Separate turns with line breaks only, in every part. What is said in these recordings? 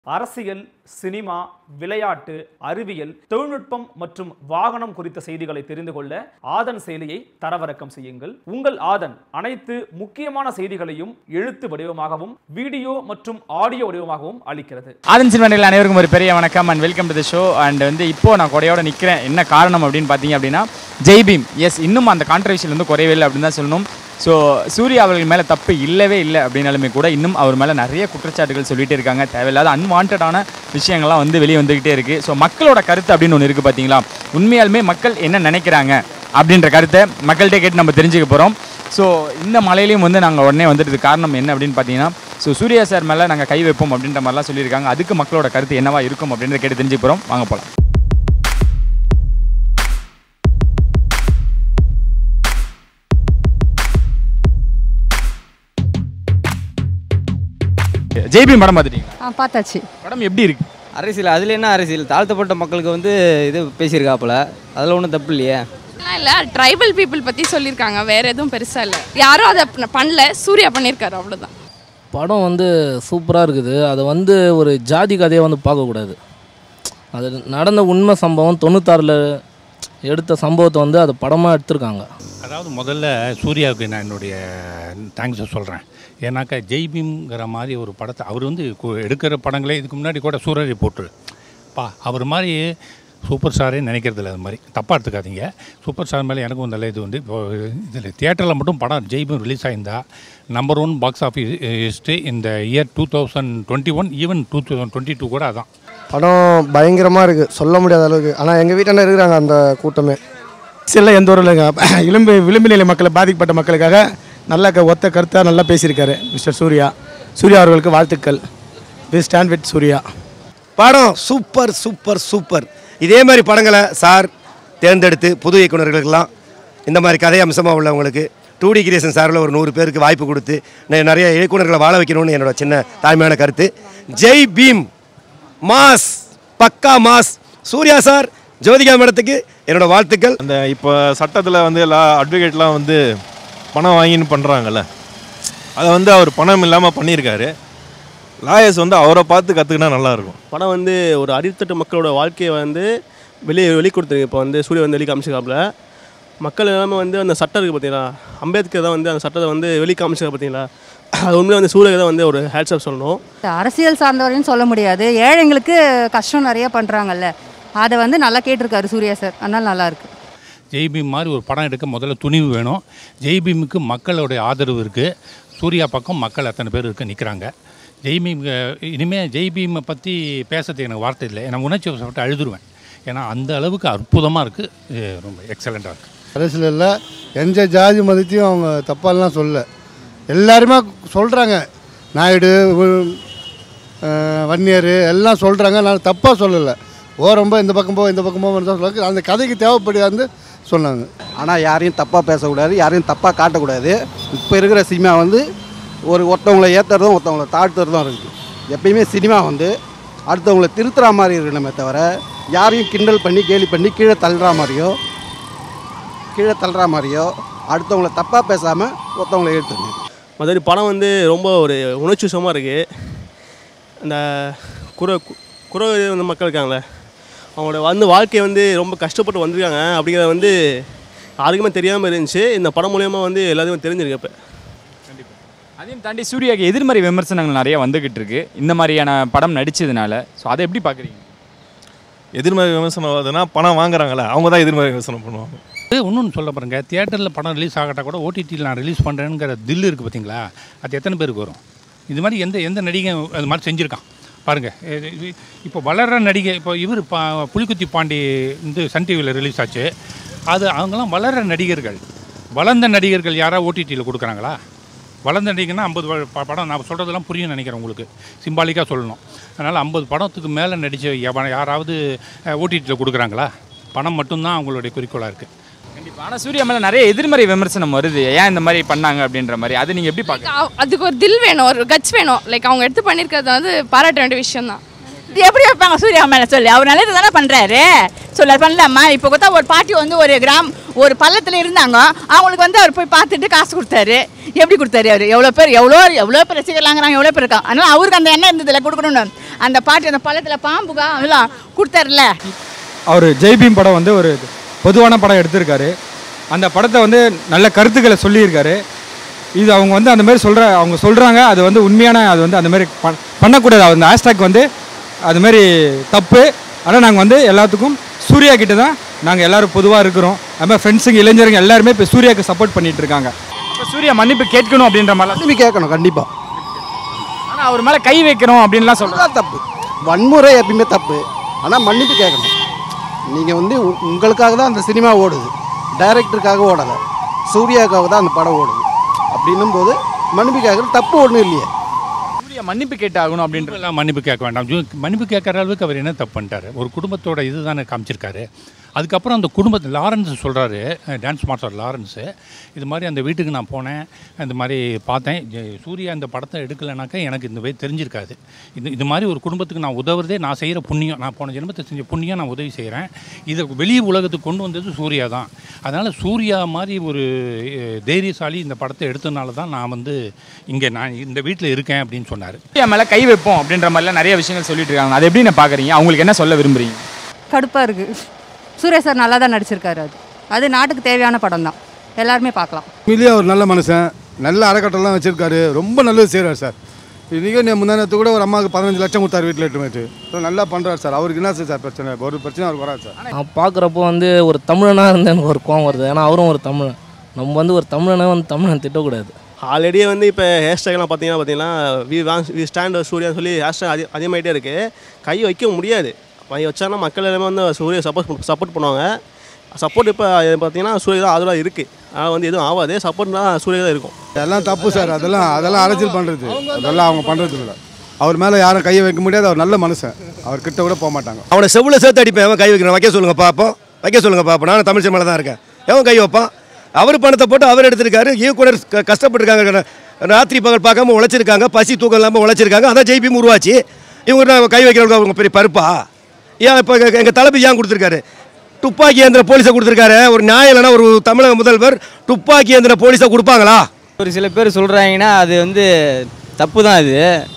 அரசியல் சினிமா விளையாட்டு அறிவியல் தொழில்நுட்பம் மற்றும் வாகனம் குறித்த செய்திகளை தெரிந்து கொள்ள ஆதன் செயலியை தரவிறக்கம் செய்யுங்கள் உங்கள் ஆதன் அனைத்து முக்கியமான செய்திகளையும் எழுத்து வடிவமாகவும் வீடியோ மற்றும் ஆடியோ வடிவமாகவும் அளிக்கிறது
ஆதன் சில்வனில் அனைவருக்கும் ஒரு பெரிய வணக்கம் and welcome to the show and வந்து இப்போ நான் கொடையோட நிற்கிறேன் என்ன காரணம் அப்படின்னு பார்த்தீங்க அப்படின்னா ஜெய்பீம் எஸ் இன்னும் அந்த கான்ட்ரவர்ஷியல் வந்து குறையவே இல்லை அப்படின்னு தான் சொல்லணும் ஸோ சூர்யா அவர்கள் மேலே தப்பு இல்லவே இல்லை அப்படின்னாலுமே கூட இன்னும் அவர் மேலே நிறைய குற்றச்சாட்டுகள் சொல்லிட்டே இருக்காங்க தேவையில்லாத அன்வான்டான விஷயங்கள்லாம் வந்து வெளியே வந்துக்கிட்டே இருக்குது ஸோ மக்களோட கருத்து அப்படின்னு ஒன்று இருக்குது பார்த்தீங்களா உண்மையாலுமே மக்கள் என்ன நினைக்கிறாங்க அப்படின்ற கருத்தை மக்கள்கிட்ட கேட்டு நம்ம தெரிஞ்சுக்க போகிறோம் ஸோ இந்த மலையிலையும் வந்து நாங்கள் உடனே வந்துட்டு காரணம் என்ன அப்படின்னு பார்த்தீங்கன்னா ஸோ சூர்யா சார் மேலே நாங்கள் கை வைப்போம் அப்படின்ற மாதிரிலாம் சொல்லியிருக்காங்க அதுக்கு மக்களோட கருத்து என்னவா இருக்கும் அப்படின்றத கேட்டு தெரிஞ்சுக்க போகிறோம் வாங்க போகலாம் ஜெய்பி படம் பார்த்துட்டீங்க
ஆ பார்த்தாச்சு
படம் எப்படி இருக்கு
அரசியல் அதில் என்ன அரசியல் தாழ்த்தப்பட்ட மக்களுக்கு வந்து இது பேசியிருக்காப்புல அதில் ஒன்றும் தப்பு இல்லையே
அப்படிலாம் இல்லை ட்ரைபல் பீப்புள் பற்றி சொல்லியிருக்காங்க வேற எதுவும் பெருசாக இல்லை யாரும் அதை ப- பண்ணல சூர்யா பண்ணியிருக்காரு அவ்வளோதான்
படம் வந்து சூப்பராக இருக்குது அதை வந்து ஒரு ஜாதி கதையை வந்து பார்க்கக்கூடாது அது நடந்த உண்மை சம்பவம் தொண்ணூத்தாறில் எடுத்த சம்பவத்தை வந்து அதை படமாக எடுத்திருக்காங்க
அதாவது முதல்ல சூர்யாவுக்கு நான் என்னுடைய தேங்க்ஸை சொல்கிறேன் ஏன்னாக்கா ஜெய்பீம்ங்கிற மாதிரி ஒரு படத்தை அவர் வந்து கு- எடுக்கிற படங்களே இதுக்கு முன்னாடி கூட சூரரை போட்டு பா அவர் மாதிரி சூப்பர் ஸ்டாரே நினைக்கிறதில்ல அது மாதிரி தப்பாக எடுத்துக்காதீங்க சூப்பர் ஸ்டார் மேலே எனக்கும் நல்ல இது வந்து இப்போ இதில் தியேட்டரில் மட்டும் படம் ஜெய்பீம் ரிலீஸ் ஆயிருந்தா number one box office history இந்த year two thousand twenty one even two thousand twenty two கூட அதான்
படம் பயங்கரமாக இருக்குது சொல்ல முடியாத அளவுக்கு ஆனால் எங்கள் வீட்டாண்ட இருக்கிறாங்க அந்த கூட்டமே
அரசியலில் எந்த ஒரு இல்லைங்க விளிம்பு விளிம்பு நிலை மக்களை பாதிக்கப்பட்ட மக்களுக்காக நல்ல க ஒத்த கருத்தாக நல்லா பேசியிருக்காரு மிஸ்டர் சூர்யா சூர்யா அவர்களுக்கு வாழ்த்துக்கள் வி ஸ்டாண்ட் வித் சூர்யா
படம் சூப்பர் சூப்பர் சூப்பர் இதே மாதிரி படங்களை சார் தேர்ந்தெடுத்து புது இயக்குனர்களுக்கெல்லாம் இந்த மாதிரி கதை அம்சமாக உள்ளவங்களுக்கு டூ டி கிரியேஷன் சார்பில் ஒரு நூறு பேருக்கு வாய்ப்பு கொடுத்து நெ- நிறைய இயக்குனர்களை வாழ வைக்கணும்னு என்னோட சின்ன தாய்மையான கருத்து ஜெய் பீம் மாஸ் பக்கா மாஸ் சூர்யா சார் ஜோதிகா மேடத்துக்கு என்னோட வாழ்த்துக்கள்
அந்த இப்போ சட்டத்தில் வந்து எல்லா அட்வொகேட்லாம் வந்து பணம் வாங்கின்னு பண்ணுறாங்கல்ல அதை வந்து அவர் பணம் இல்லாமல் பண்ணியிருக்காரு லாயர்ஸ் வந்து அவரை பார்த்து கற்றுக்கினா நல்லாயிருக்கும்
படம் வந்து ஒரு அடித்தட்டு மக்களோட வாழ்க்கையை வந்து வெளியே வெளி கொடுத்துருக்கு இப்போ வந்து சூர்யா வந்து வெளி காமிச்சிருக்காப்புல மக்கள் எல்லாமே வந்து அந்த சட்டம் இருக்குது பார்த்தீங்களா அம்பேத்கர் தான் வந்து அந்த சட்டத்தை வந்து வெளி காமிச்சிருக்க பார்த்தீங்களா அது உண்மையாக வந்து சூர்யா தான் வந்து ஒரு ஹேட்ஸ்அப் சொல்லணும்
அரசியல் சார்ந்தவரையும் சொல்ல முடியாது ஏழைங்களுக்கு கஷ்டம் நிறைய பண்ணுறாங்கல்ல அதை வந்து நல்லா கேட்டிருக்காரு சூர்யா சார் அதனால் நல்லா இருக்கு
ஜெய்பீம் மாதிரி ஒரு படம் எடுக்க முதல்ல துணிவு வேணும் ஜெய்பீமுக்கு மக்களுடைய ஆதரவு இருக்குது சூர்யா பக்கம் மக்கள் அத்தனை பேர் இருக்க நிற்கிறாங்க ஜெய்பீம் இனிமேல் ஜெய்பீமை பற்றி பேசுறதுக்கு எனக்கு வார்த்தை இல்லை எனக்கு உணர்ச்சி வசப்பட்டு அழுதுருவேன் ஏன்னா அந்த அளவுக்கு அற்புதமாக இருக்குது ரொம்ப எக்ஸலண்ட்டாக இருக்குது
அரசியலில் எந்த ஜாதி மதத்தையும் அவங்க தப்பாலாம் சொல்ல எல்லாருமே சொல்கிறாங்க நாயுடு உ- அஹ், வன்னியர் எல்லாம் சொல்கிறாங்க நான் தப்பாக சொல்லலை ஓ ரொம்ப இந்த பக்கம் போ இந்த பக்கம் போன்னு தான் சொல்லுவாங்க அந்த கதைக்கு தேவைப்படி வந்து சொன்னாங்க
ஆனால் யாரையும் தப்பாக பேசக்கூடாது யாரையும் தப்பாக காட்டக்கூடாது இப்போ இருக்கிற சினிமா வந்து ஒரு ஒருத்தவங்களை ஏற்றுறதும் ஒருத்தவங்களை தாழ்த்துறதும் இருக்குது எப்பயுமே சினிமா வந்து அடுத்தவங்களை திருத்துற மாதிரி இருக்கணுமே தவிர யாரையும் கிண்டல் பண்ணி கேலி பண்ணி கீழே தள்ளுற மாதிரியோ கீழே தள்ளுற மாதிரியோ அடுத்தவங்களை தப்பாக பேசாமல் ஒருத்தவங்களை ஏற்றுங்க
மற்றபடி படம் வந்து ரொம்ப ஒரு உணர்ச்சி வசமாக இருக்குது அந்த குறை குறை வந்து மக்கள் இருக்காங்களே அவங்களோட வந்து வாழ்க்கையை வந்து ரொம்ப கஷ்டப்பட்டு வந்திருக்காங்க அப்படிங்கிறத வந்து யாருக்குமே தெரியாமல் இருந்துச்சு இந்த படம் மூலயமா வந்து எல்லாத்தையும் தெரிஞ்சிருக்கு இப்போ
அதையும் தாண்டி சூர்யாக்கு எதிர்மறை விமர்சனங்கள் நிறைய வந்துகிட்டு இருக்கு இந்த மாதிரியான படம் நடிச்சதுனால ஸோ அதை எப்படி பார்க்குறீங்க
எதிர்மறை விமர்சனம் வருதுன்னா பணம் வாங்குறாங்கல்ல அவங்க தான் எதிர்மறை விமர்சனம் பண்ணுவாங்க
இன்னொன்று சொல்ல பாருங்க தியேட்டரில் படம் ரிலீஸ் ஆகட்டா கூட ஓடிடியில் நான் ரிலீஸ் பண்ணுறேங்கிற தில் இருக்குது பார்த்தீங்களா அது எத்தனை பேருக்கு வரும் இது மாதிரி எந்த எந்த நடிகை அது மாதிரி செஞ்சுருக்கான் பாருங்கள் இப்போ வளர்கிற நடிகை இப்போ இவர் பா புலிக்குத்தி பாண்டி வந்து சன் டிவியில் ரிலீஸ் ஆச்சு அது அவங்கெல்லாம் வளர்கிற நடிகர்கள் வளர்ந்த நடிகர்கள் யாராவது ஓடிடியில் கொடுக்குறாங்களா வளர்ந்த நடிகர்னா ஐம்பது படம் நான் சொல்கிறதெல்லாம் புரியும் நினைக்கிறேன் உங்களுக்கு சிம்பாலிக்காக சொல்லணும் அதனால் ஐம்பது படத்துக்கு மேலே நடித்த யாராவது ஓடிடியில் கொடுக்குறாங்களா பணம் மட்டும்தான் அவங்களுடைய குறிக்கோளாக இருக்குது
கண்டிப்பாக ஆனால் சூர்யா மேலே நிறைய எதிர்மறை விமர்சனம் வருது ஏன் இந்த மாதிரி பண்ணாங்க அப்படின்ற மாதிரி அதை நீங்கள் எப்படி பார்க்குறீங்க
அவ- அதுக்கு ஒரு தில் வேணும் ஒரு கட்ஸ் வேணும் லைக் அவங்க எடுத்து பண்ணியிருக்கிறது வந்து பாராட்ட வேண்டிய விஷயம் தான்
இது எப்படி வைப்பாங்க சூர்யா மேலே சொல்லி அவர் நல்லது தானே பண்ணுறாரு சொல்ல பண்ணலாமா இப்போ பார்த்தா ஒரு பாட்டி வந்து ஒரு கிராம்
ஒரு பள்ளத்தில் இருந்தாங்க அவங்களுக்கு வந்து அவர் போய் பார்த்துட்டு காசு கொடுத்தாரு எப்படி கொடுத்தாரு அவர் எவ்வளோ பேர் எவ்வளோ எவ்வளோ பேர் ரசிகர்லாங்கிறாங்க எவ்வளோ பேர் இருக்காங்க அதனால் அவருக்கு அந்த எண்ணம் இருந்ததில்ல கொடுக்கணும்னு அந்த பாட்டு அந்த பள்ளத்தில் பாம்புகா அதெல்லாம் கொடுத்தாருல
அவர் ஜெய்பீம் படம் வந்து ஒரு பொதுவான படம் எடுத்திருக்காரு அந்த படத்தை வந்து நல்ல கருத்துக்களை சொல்லியிருக்காரு இது அவங்க வந்து அந்த மாதிரி சொல்கிற அவங்க சொல்கிறாங்க அது வந்து உண்மையான அது வந்து அந்த மாதிரி பண் பண்ணக்கூடாது அந்த ஹேஷ்டாக் வந்து அது மாதிரி தப்பு ஆனால் நாங்கள் வந்து எல்லாத்துக்கும் சூர்யா கிட்ட தான் நாங்கள் எல்லோரும் பொதுவாக இருக்கிறோம் அது மாதிரி ஃப்ரெண்ட்ஸுங்க இளைஞருங்க எல்லாருமே இப்போ சூர்யாவுக்கு சப்போர்ட் பண்ணிட்டு இருக்காங்க
அப்போ சூர்யா மன்னிப்பு கேட்கணும் அப்படின்ற மாதிரிலாம்
மன்னிப்பு கேட்கணும் கண்டிப்பாக
ஆனால் அவர் மேலே கை வைக்கிறோம் அப்படின்லாம் சொல்கிறாங்க
தப்பு வன்முறை எப்பயுமே தப்பு ஆனால் மன்னிப்பு கேட்கணும் நீங்கள் வந்து உ- உங்களுக்காக தான் அந்த சினிமா ஓடுது டைரக்டருக்காக ஓடலை சூர்யாவுக்காக தான் அந்த படம் ஓடுது அப்படின்னும் போது மன்னிப்பு கேட்குறது தப்பு ஒன்றும் இல்லையே
சூர்யா மன்னிப்பு கேட்டாகணும் அப்படின்ற
எல்லாம் மன்னிப்பு கேட்க வேண்டாம் ஜூ- மன்னிப்பு கேட்குற அளவுக்கு அவர் என்ன தப்பு பண்ணிட்டாரு ஒரு குடும்பத்தோட இது தானே காமிச்சிருக்காரு அதுக்கப்புறம் அந்த குடும்பத்தை லாரன்ஸ் சொல்கிறாரு டான்ஸ் மாஸ்டர் லாரன்ஸு இது மாதிரி அந்த வீட்டுக்கு நான் போனேன் இந்த மாதிரி பார்த்தேன் ஜெ- சூர்யா இந்த படத்தை எடுக்கலைனாக்கா எனக்கு இந்த way தெரிஞ்சிருக்காது இது இது மாதிரி ஒரு குடும்பத்துக்கு நான் உதவுறதே நான் செய்கிற புண்ணியம் நான் போன ஜென்மத்தை செஞ்ச புண்ணியம் நான் உதவி செய்கிறேன் இதை வெளி உலகத்துக்கு கொண்டு வந்தது சூர்யா தான் அதனால் சூர்யா மாதிரி ஒரு அஹ், தைரியசாலி இந்த படத்தை எடுத்ததுனால தான் நான் வந்து இங்கே நான் இந்த வீட்டில் இருக்கேன் அப்படின்னு சொன்னார்
சூர்யா மேலே கை வைப்போம் அப்படின்ற மாதிரிலாம் நிறைய விஷயங்கள் சொல்லிட்டு இருக்காங்க அது எப்படி நான் பார்க்குறீங்க அவங்களுக்கு என்ன சொல்ல விரும்புறீங்க
கடுப்பாக இருக்குது சூர்யா சார் நல்லா தான் நடிச்சிருக்காரு அது அது நாட்டுக்கு தேவையான படம் தான் எல்லாருமே பார்க்கலாம்
உண்மையிலேயே அவர் நல்ல மனுஷன் நல்ல அறக்கட்டெல்லாம் வச்சிருக்காரு ரொம்ப நல்லது செய்கிறார் சார் இன்றைக்கும் நீ முந்தானத்து கூட ஒரு அம்மாவுக்கு பதினஞ்சு லட்சம் கொடுத்தாரு வீட்டில் எட்டுமேட்டு ஸோ நல்லா பண்ணுறாரு சார் அவருக்கு என்ன சார் பிரச்சனை ஒரு பிரச்சனை அவருக்கு வராது சார்
நான் பார்க்குறப்போ வந்து ஒரு தமிழனாக இருந்தால் எனக்கு ஒரு கோவம் வருது ஏன்னா அவரும் ஒரு தமிழன் நம்ம வந்து ஒரு தமிழனை வந்து தமிழன் திட்டக்கூடாது
ஆல்ரெடி வந்து இப்போ ஹேஷ்டேக்லாம் பார்த்தீங்கன்னா பார்த்தீங்கன்னா வி வாங் வி ஸ்டாண்ட் சூர்யா சொல்லி ஹேஷ்டேக் அதிக அதிகமாகிட்டே இருக்குது கை வைக்க முடியாது கை வச்சாலும் மக்கள் எல்லாமே வந்து சூர்யா சப்போர்ட் சப்போர்ட் பண்ணுவாங்க சப்போர்ட் இப்போ பார்த்தீங்கன்னா சூர்யா தான் அதெல்லாம் இருக்குது அதனால் வந்து எதுவும் ஆகாது சப்போர்ட் தான் சூர்யா தான் இருக்கும்
அதெல்லாம் தப்பு சார் அதெல்லாம் அதெல்லாம் அரசியல் பண்ணுறது அதெல்லாம் அவங்க பண்ணுறது இல்லை அவர் மேலே யாரும் கையை வைக்க முடியாது அவர் நல்ல மனுஷன் அவர் கிட்ட கூட போக மாட்டாங்க
அவனை செவ்வில் சேர்த்து அடிப்பேன் அவன் கை வைக்கணும் வைக்க சொல்லுங்க பாப்போம் வைக்க சொல்லுங்க பாப்போம் நானும் தமிழ் சினிமாவில் தான் இருக்கேன் எவன் கை வைப்பான் அவர் பணத்தை போட்டு அவர் எடுத்திருக்காரு இயக்குனர் க- கஷ்டப்பட்டிருக்காங்க ராத்திரி பகல் பார்க்காம உழைச்சிருக்காங்க பசி தூக்கம் இல்லாமல் உழைச்சிருக்காங்க அதான் ஜெய்பி உருவாச்சு இவங்க நான் கை வைக்கிறவங்க அவங்க பெரிய பருப்பா ஏன் இப்போ எங்கள் தளபதி ஏன் கொடுத்துருக்காரு துப்பாக்கி ஏந்திர போலீஸை கொடுத்துருக்காரு ஒரு நியாயம் இல்லைன்னா ஒரு தமிழக முதல்வர் துப்பாக்கி ஏந்திர போலீஸை கொடுப்பாங்களா
ஒரு சில பேர் சொல்கிறாங்கன்னா அது வந்து தப்பு தான் அது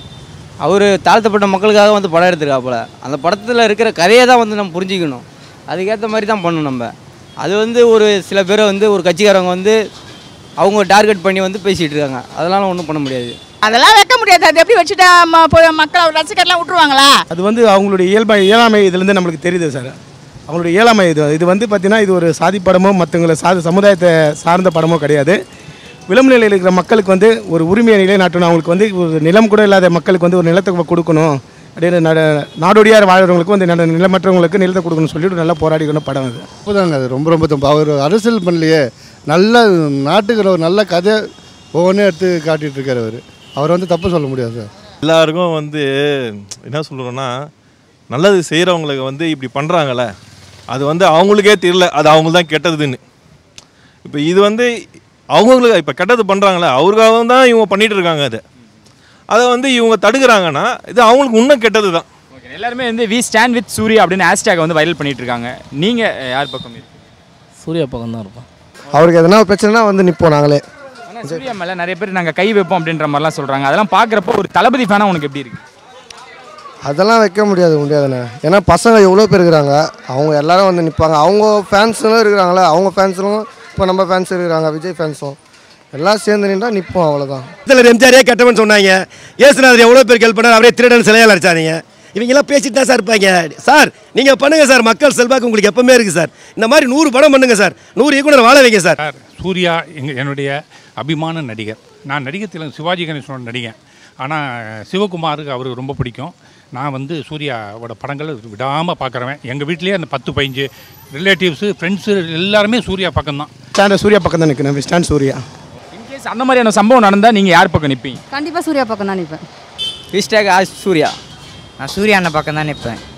அவர் தாழ்த்தப்பட்ட மக்களுக்காக வந்து படம் எடுத்திருக்காப்புல அந்த படத்தில் இருக்கிற கதையை தான் வந்து நம்ம புரிஞ்சிக்கணும் அதுக்கேற்ற மாதிரி தான் பண்ணணும் நம்ம அது வந்து ஒரு சில பேரை வந்து ஒரு கட்சிக்காரங்க வந்து அவங்க டார்கெட் பண்ணி வந்து பேசிகிட்டு இருக்காங்க அதெல்லாம் ஒன்றும் பண்ண முடியாது
அதெல்லாம் வைக்க முடியாது அது எப்படி வச்சுட்டா ம- போய் மக்கள் அவர் ரசிகர்லாம் விட்டுருவாங்களா
அது வந்து அவங்களுடைய இயல்பை இயலாமை இதுலேருந்து நம்மளுக்கு தெரியுது சார் அவங்களுடைய இயலாமை இது இது வந்து பார்த்தீங்கன்னா இது ஒரு சாதி படமோ மற்றவங்களை சாதி சமுதாயத்தை சார்ந்த படமோ கிடையாது விளிம்பு நிலையில் இருக்கிற மக்களுக்கு வந்து ஒரு உரிமையை நிலைநாட்டணும் அவங்களுக்கு வந்து ஒரு நிலம் கூட இல்லாத மக்களுக்கு வந்து ஒரு நிலத்தை கொடுக்கணும் அப்படின்னு நட நாடோடியார் வாழ்கிறவங்களுக்கு வந்து நட நிலமற்றவங்களுக்கு நிலத்தை கொடுக்கணும்னு சொல்லிட்டு நல்லா போராடிக்கணும் படம் அது
தப்புதாங்க அது ரொம்ப ரொம்ப தப்பு அவர் அரசியல் பண்ணலையே நல்ல நாட்டுக்கு ஒரு நல்ல கதை ஒவ்வொன்றும் எடுத்து காட்டிட்டு இருக்காரு அவர் அவர் வந்து தப்பு சொல்ல முடியாது சார்
எல்லாருக்கும் வந்து என்ன சொல்கிறோன்னா நல்லது செய்கிறவங்களுக்கு வந்து இப்படி பண்ணுறாங்கல்ல அது வந்து அவங்களுக்கே தெரியல அது அவங்க தான் கெட்டதுன்னு இப்போ இது வந்து அவங்களுக்கு இப்போ கெட்டது பண்ணுறாங்களே அவருக்காக தான் இவங்க பண்ணிட்டு இருக்காங்க அதை அதை வந்து இவங்க தடுக்கிறாங்கன்னா இது அவங்களுக்கு இன்னும் கெட்டது தான்
ஓகே எல்லாருமே வந்து வி ஸ்டாண்ட் வித் சூர்யா அப்படின்னு ஹேஷ்டேக் வந்து வைரல் பண்ணிட்டு இருக்காங்க நீங்கள் யார் பக்கம் இருக்கு
சூர்யா பக்கம் தான் இருப்பான்
அவருக்கு எதனா பிரச்சனைனா வந்து நிற்போம் நாங்களே
ஆனால் சூர்யா மேலே நிறைய பேர் நாங்கள் கை வைப்போம் அப்படின்ற மாதிரிலாம் சொல்கிறாங்க அதெல்லாம் பார்க்குறப்போ ஒரு தளபதி ஃபேனாக உனக்கு எப்படி இருக்கு
அதெல்லாம் வைக்க முடியாது முடியாதுண்ணே ஏன்னா பசங்க எவ்வளோ பேர் இருக்கிறாங்க அவங்க எல்லாரும் வந்து நிற்பாங்க அவங்க ஃபேன்ஸும் இருக்கிறாங்களே அவங்க ஃபேன்ஸும் இப்போ நம்ம ஃபேன்ஸ் இருக்கிறாங்க விஜய் ஃபேன்ஸும் எல்லாம் சேர்ந்து நின்றா நிற்போம் அவ்வளோதான்
இதில் எம்ஜிஆரே கெட்டவன் சொன்னாங்க ஏசுநாதர் எவ்வளோ பேர் ஹெல்ப் பண்ணார் அவரே திருடன் சிலையால் அடிச்சாதீங்க இவங்கெல்லாம் பேசிட்டு தான் சார் இருப்பாங்க சார் நீங்கள் பண்ணுங்கள் சார் மக்கள் செல்வாக்கு உங்களுக்கு எப்பவுமே இருக்குது சார் இந்த மாதிரி நூறு படம் பண்ணுங்க சார் நூறு இயக்குனர் வாழ வைங்க சார்
சூர்யா எங்க என்னுடைய அபிமான நடிகர் நான் நடிகர் திலகம் சிவாஜி கணேசனோட நடிகன் ஆனால் சிவகுமாருக்கு அவருக்கு ரொம்ப பிடிக்கும் நான் வந்து சூர்யாவோட படங்களை விடாமல் பார்க்குறவன் எங்கள் வீட்லேயே அந்த பத்து பதினஞ்சு ரிலேட்டிவ்ஸு ஃப்ரெண்ட்ஸு எல்லாருமே சூர்யா பக்கம்தான்
ஸ்டாண்ட் சூர்யா பக்கம் தான் நிற்கணும் ஸ்டாண்ட் சூர்யா
இன்கேஸ் அந்த மாதிரியான சம்பவம் நடந்தால் நீங்கள் யார் பக்கம் நிற்பீங்க
கண்டிப்பாக சூர்யா பக்கம் தான் நிற்பேன்
ஹேஷ்டேக் ஆஸ் சூர்யா
நான் சூர்யா அண்ணன் பக்கம் தான் நிற்பேன்